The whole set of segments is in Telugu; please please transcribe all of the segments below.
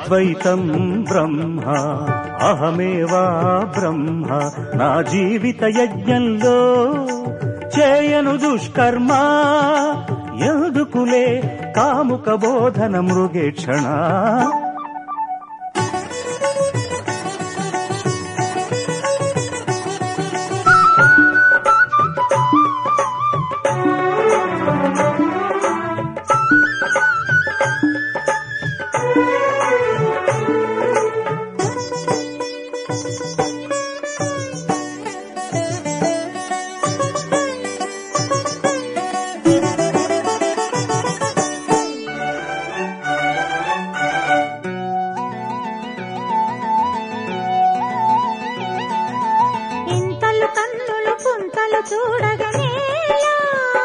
అద్వైతం బ్రహ్మ అహమేవా బ్రహ్మ నా జీవిత యజ్ఞంలో చేయను దుష్కర్మ ఎందుకులే కాముక బోధన మృగేక్షణ ఇంతలు కన్నులు పుంతలు చూడగనేలా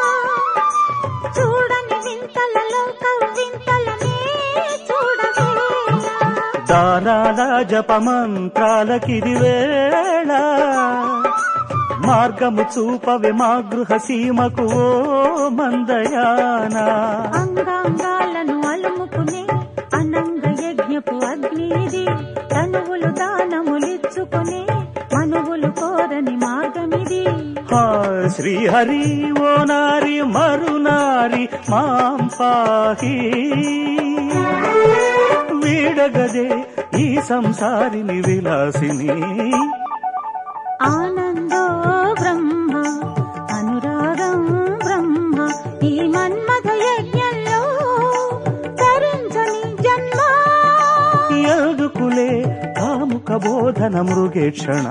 చూడని వింతలలో కవ్వింతలనే చూడగేలా దారాల జపమంత్రాలకిది వేళ మార్గము చూపవే మా గృహ సీమకు ఓ మందయానా అంగాంగాలను అలుముకునే అనంగ యజ్ఞపు అగ్నిది తనువులు దానములిచ్చుకునే మనువులు కోరని మార్గమిది హా శ్రీహరి ఓ నారి మరునారి మాం పాహి వీడగదే ఈ సంసారిని విలాసిని ఆనందో బ్రహ్మ అనురాగం బ్రహ్మ ఈ మన్మథ యజ్ఞంలో తరించని జన్మ ఎందుకులే కాముక బోధన మృగేక్షణ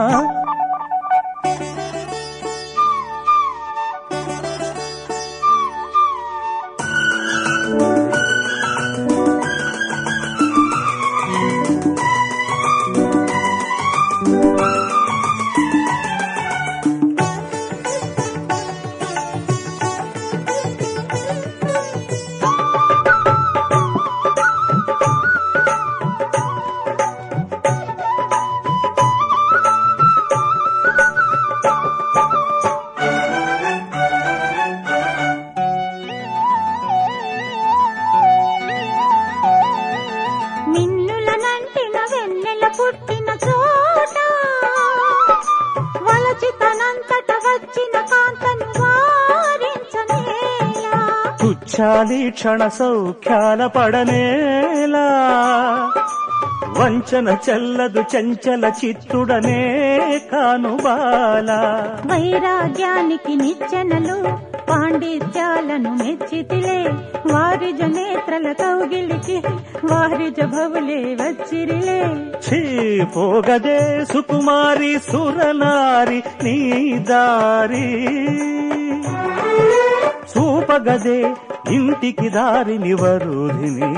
మిన్నులనంటిన వెన్నెల పుట్టిన చోట వలచితనంతట వచ్చిన కాంతను వారించనేలా తుచ్చాలి క్షణ సౌఖ్యాల పడనేలా వంచన చెల్లదు చంచల చిత్తుడనే కానుబాల వైరాగ్యానికి నిచ్చెనలు పాండిత్యాలను మెచ్చితిలే వారి జనేత్రల కౌగిలికి వారి జభవులే వచ్చిరిలే ఛీ పోగదే సుకుమారి సురనారి నీ దారి చూపగదే ఇంటికి దారి నివరుధిని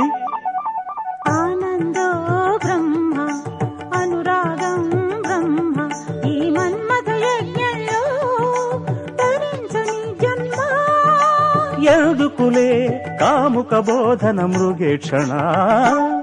ఆనందో బ్రహ్మ అనురాగం బ్రహ్మ ఈ మన్మథ యజ్ఞంలో తరించని జన్మ ఎందుకులే కాముక బోధన మృగేక్షణ